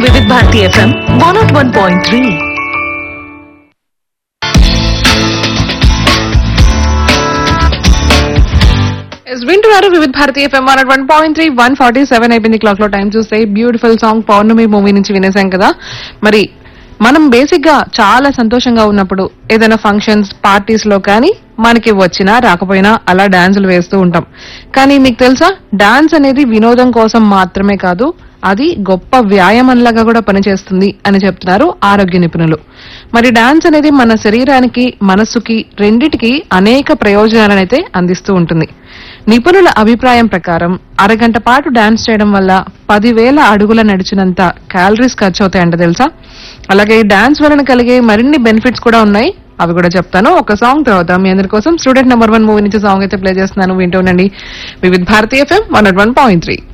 వివిధ Bharati FM one naught one point three ఎస్ వింటున్నారు Vividh Bharati FM one one point three one forty seven అయిపోయింది clock లో టైం చూస్తే బ్యూటిఫుల్ సాంగ్ పౌర్ణమి మూవీ నుంచి వినేసాం కదా మరి మనం బేసిక్ గా చాలా సంతోషంగా ఉన్నప్పుడు ఏదైనా ఫంక్షన్స్ పార్టీస్ లో కానీ మనకి వచ్చినా రాకపోయినా అలా డాన్సులు వేస్తూ ఉంటాం కానీ మీకు తెలుసా డాన్స్ అనేది వినోదం కోసం మాత్రమే కాదు అది గొప్ప వ్యాయామంలాగా కూడా పనిచేస్తుంది అని చెప్తున్నారు ఆరోగ్య నిపుణులు మరి డాన్స్ అనేది మన శరీరానికి మనస్సుకి రెండిటికి అనేక ప్రయోజనాలనైతే అందిస్తూ ఉంటుంది నిపుణుల అభిప్రాయం ప్రకారం అరగంట పాటు డాన్స్ చేయడం వల్ల పదివేల అడుగుల నడిచినంత క్యాలరీస్ ఖర్చు అవుతాయంట తెలుసా అలాగే డాన్స్ వలన కలిగే మరిన్ని బెనిఫిట్స్ కూడా ఉన్నాయి అవి కూడా చెప్తాను ఒక సాంగ్ తర్వాత మీ అందరి కోసం స్టూడెంట్ నెంబర్ వన్ మూవీ నుంచి సాంగ్ అయితే ప్లే చేస్తున్నాను వింటూ ఉండండి వివిధ భారతీయ FM one one point three